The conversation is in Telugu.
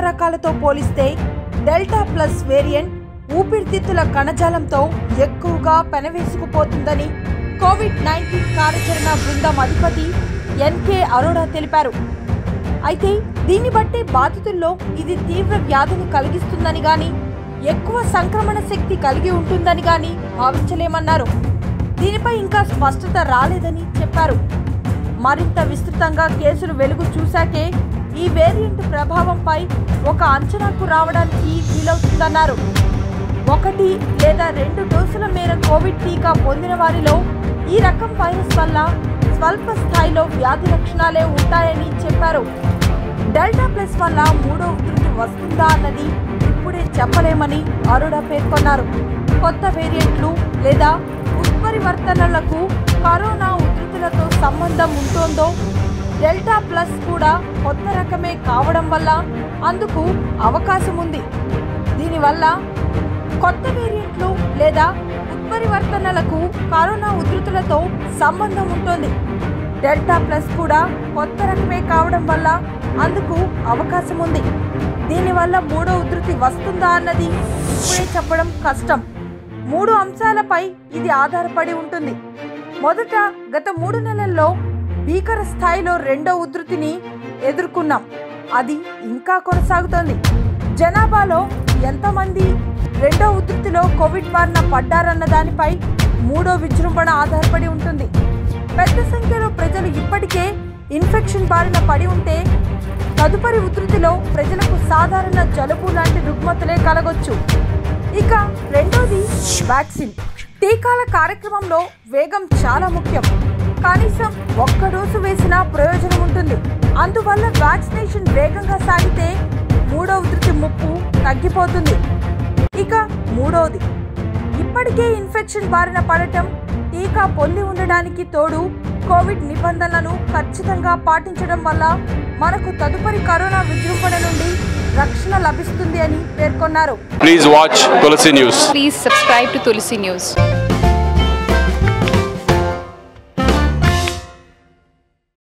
రకాలతో పోలిస్తే డెల్టా ప్లస్ వేరియంట్ ఊపిరితిత్తుల కణజాలంతో ఎక్కువగా పెనవేసుకుపోతుందని కోవిడ్ నైన్టీన్ కార్యాచరణ బృందం అధిపతి ఎన్కే అరోడా తెలిపారు అయితే దీన్ని బట్టి బాధితుల్లో ఇది తీవ్ర వ్యాధిని కలిగిస్తుందని గాని ఎక్కువ సంక్రమణ శక్తి కలిగి ఉంటుందని గాని భావించలేమన్నారు దీనిపై ఇంకా స్పష్టత రాలేదని చెప్పారు మరింత విస్తృతంగా కేసులు వెలుగు చూశాకే ఈ వేరియంట్ ప్రభావంపై ఒక అంచనాకు రావడానికి వీలవుతుందన్నారు ఒకటి లేదా రెండు డోసుల మేర కోవిడ్ టీకా పొందిన వారిలో ఈ రకం వైరస్ వల్ల స్వల్ప స్థాయిలో వ్యాధి లక్షణాలే ఉంటాయని చెప్పారు డెల్టా ప్లస్ వల్ల మూడో ఉధృతి వస్తుందా అన్నది ఇప్పుడే చెప్పలేమని అరుణ పేర్కొన్నారు కొత్త వేరియంట్లు లేదా ఉత్పరివర్తనలకు కరోనా ఉధృతులతో సంబంధం ఉంటోందో డెల్టా ప్లస్ కూడా కొత్త రకమే కావడం వల్ల అందుకు అవకాశం ఉంది దీనివల్ల కొత్త వేరియంట్లు లేదా ఉత్పరివర్తనలకు కరోనా ఉధృతులతో సంబంధం ఉంటుంది డెల్టా ప్లస్ కూడా కొత్త రకమే కావడం వల్ల అందుకు అవకాశం ఉంది దీనివల్ల మూడో ఉధృతి వస్తుందా అన్నది ఇప్పుడే చెప్పడం కష్టం మూడు అంశాలపై ఇది ఆధారపడి ఉంటుంది మొదట గత మూడు నెలల్లో భీకర స్థాయిలో రెండో ఉధృతిని ఎదుర్కొన్నాం అది ఇంకా కొనసాగుతోంది జనాభాలో ఎంతమంది రెండో ఉధృతిలో కోవిడ్ బారిన పడ్డారన్న దానిపై మూడో విజృంభణ ఆధారపడి ఉంటుంది పెద్ద సంఖ్యలో ప్రజలు ఇప్పటికే ఇన్ఫెక్షన్ బారిన పడి ఉంటే తదుపరి ఉధృతిలో ప్రజలకు సాధారణ జలుబు లాంటి రుగ్మతలే కలగొచ్చు ఇక రెండోది వ్యాక్సిన్ టీకాల కార్యక్రమంలో వేగం చాలా ముఖ్యం కనీసం ఒక్క డోసు వేసినా ప్రయోజనం ఉంటుంది అందువల్ల వ్యాక్సినేషన్ వేగంగా సాగితే మూడో ఉధృతి ముప్పు తగ్గిపోతుంది ఇక మూడోది ఇప్పటికే ఇన్ఫెక్షన్ బారిన పడటం టీకా పొంది ఉండడానికి తోడు కోవిడ్ నిబంధనలను ఖచ్చితంగా పాటించడం వల్ల మనకు తదుపరి కరోనా విజృంభణ నుండి రక్షణ లభిస్తుంది అని పేర్కొన్నారు Please watch Tulsi News. Please subscribe to Tulsi News.